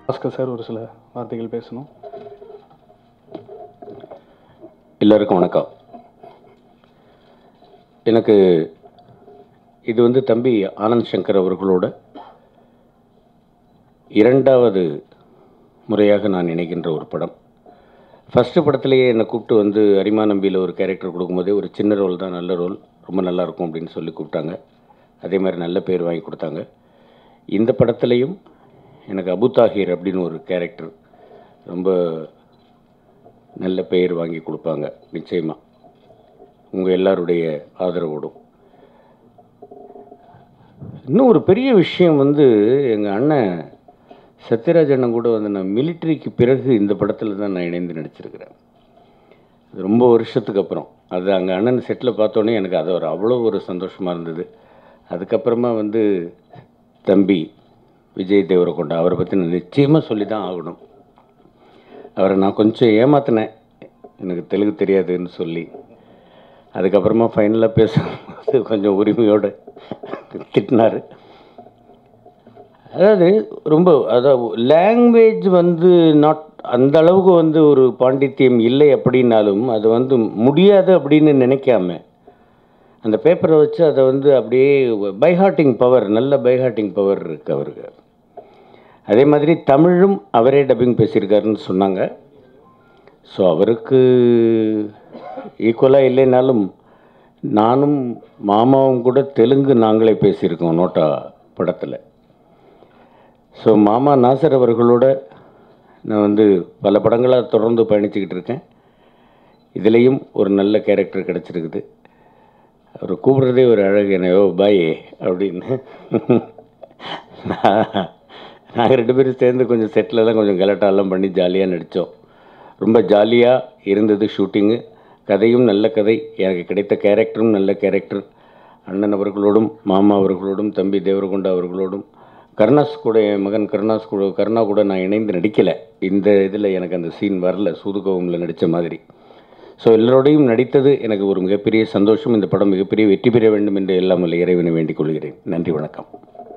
Bhaskar sir ஒரு சில வார்த்தைகள் பேசணும் எல்லோருக்கும் வணக்கம் எனக்கு இது வந்து தம்பி ஆனந்த் சங்கர் அவர்களோட இரண்டாவது முறையாக நான் நினைக்கின்ற ஒரு படம் ஃபஸ்ட்டு படத்துலேயே என்னை கூப்பிட்டு வந்து அரிமா நம்பியில் ஒரு கேரக்டர் கொடுக்கும்போதே ஒரு சின்ன ரோல் தான் நல்ல ரோல் ரொம்ப நல்லா இருக்கும் அப்படின்னு சொல்லி கூப்பிட்டாங்க அதே மாதிரி நல்ல பேர் வாங்கி கொடுத்தாங்க இந்த படத்துலேயும் எனக்கு அபு தாஹிர் அப்படின்னு ஒரு கேரக்டர் ரொம்ப நல்ல பெயர் வாங்கி கொடுப்பாங்க நிச்சயமாக உங்கள் எல்லாருடைய ஆதரவோடும் இன்னும் ஒரு பெரிய விஷயம் வந்து எங்கள் அண்ணன் சத்யராஜ் அண்ணன் கூட வந்து நான் மிலிட்ரிக்கு பிறகு இந்த படத்தில் தான் நான் இணைந்து நடிச்சிருக்கிறேன் அது ரொம்ப வருஷத்துக்கு அப்புறம் அது அங்கே அண்ணன் செட்டில் பார்த்தோன்னே எனக்கு அது ஒரு அவ்வளோ ஒரு சந்தோஷமாக இருந்தது அதுக்கப்புறமா வந்து தம்பி விஜய் தேவரகொண்டா அவரை பற்றி நான் நிச்சயமாக சொல்லி தான் ஆகணும் அவரை நான் கொஞ்சம் ஏமாத்தினேன் எனக்கு தெலுங்கு தெரியாதுன்னு சொல்லி அதுக்கப்புறமா ஃபைனலாக பேசும்போது கொஞ்சம் உரிமையோடு திட்டினார் அதாவது ரொம்ப அதாவது லாங்குவேஜ் வந்து நாட் அந்த அளவுக்கு வந்து ஒரு பாண்டித்தியம் இல்லை அப்படின்னாலும் அது வந்து முடியாது அப்படின்னு நினைக்காம அந்த பேப்பரை வச்சு அதை வந்து அப்படியே பைஹார்ட்டிங் பவர் நல்ல பைஹார்ட்டிங் பவர் இருக்குது அவருக்கு அதே மாதிரி தமிழும் அவரே டப்பிங் பேசியிருக்காருன்னு சொன்னாங்க ஸோ அவருக்கு ஈக்குவலாக இல்லைனாலும் நானும் மாமாவும் கூட தெலுங்கு நாங்களே பேசியிருக்கோம் நோட்டா படத்தில் ஸோ மாமா நாசர் அவர்களோட நான் வந்து பல படங்களாக தொடர்ந்து பயணிச்சுக்கிட்டு இருக்கேன் இதுலேயும் ஒரு நல்ல கேரக்டர் கிடச்சிருக்குது அவர் கூப்பிட்றதே ஒரு அழகு என்னையோ பாய் அப்படின்னு நாங்கள் ரெண்டு பேரும் சேர்ந்து கொஞ்சம் செட்டிலெல்லாம் கொஞ்சம் கலட்டாலாம் பண்ணி ஜாலியாக நடித்தோம் ரொம்ப ஜாலியாக இருந்தது ஷூட்டிங்கு கதையும் நல்ல கதை எனக்கு கிடைத்த கேரக்டரும் நல்ல கேரக்டர் அண்ணன் அவர்களோடும் மாமா அவர்களோடும் தம்பி தேவரகொண்டா அவர்களோடும் கருணாஸ் கூட என் மகன் கருணாஸ் கூட கருணா கூட நான் இணைந்து நடிக்கலை இந்த இதில் எனக்கு அந்த சீன் வரல சூதுகோவமில் நடித்த மாதிரி ஸோ எல்லோரோடையும் நடித்தது எனக்கு ஒரு மிகப்பெரிய சந்தோஷம் இந்த படம் மிகப்பெரிய வெற்றி பெற வேண்டும் என்று எல்லாம் வல்ல இறைவனை வேண்டிக் கொள்கிறேன் நன்றி வணக்கம்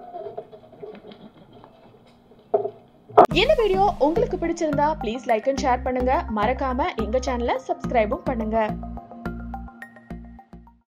இந்த வீடியோ உங்களுக்கு பிடிச்சிருந்தா ப்ளீஸ் லைக் அண்ட் ஷேர் பண்ணுங்க மறக்காம எங்க சேனலை சப்ஸ்கிரைபும் பண்ணுங்க